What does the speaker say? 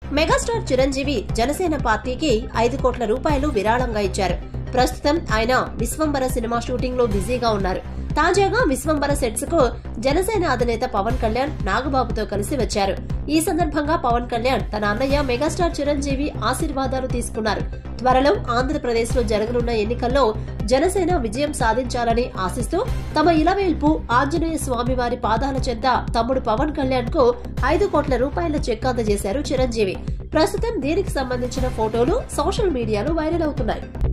megastar Chiranjeevi Janasena పార్టీకి ఐదు కోట్ల రూపాయలు విరాళంగా ఇచ్చారు ప్రస్తుతం ఆయన విశ్వంబర సినిమా షూటింగ్ లో బిజీగా ఉన్నారు తాజాగా విశ్వంబర సెట్స్ కు జనసేన అధినేత పవన్ కళ్యాణ్ నాగబాబుతో కలిసి వచ్చారు ఈ సందర్భంగా పవన్ కళ్యాణ్ తన అన్నయ్య మెగాస్టార్ చిరంజీవి ఆశీర్వాదాలు తీసుకున్నారు త్వరలో ఆంధ్రప్రదేశ్ లో జరగనున్న ఎన్నికల్లో జనసేన విజయం సాధించాలని ఆశిస్తూ తమ ఇలవేల్పు ఆంజనేయ స్వామి వారి పాదాల చెంత తమ్ముడు పవన్ కళ్యాణ్ కు ఐదు కోట్ల రూపాయల చెక్ అందజేశారు చిరంజీవి ప్రస్తుతం దీనికి సంబంధించిన ఫోటోలు సోషల్ మీడియాలో వైరల్ అవుతున్నాయి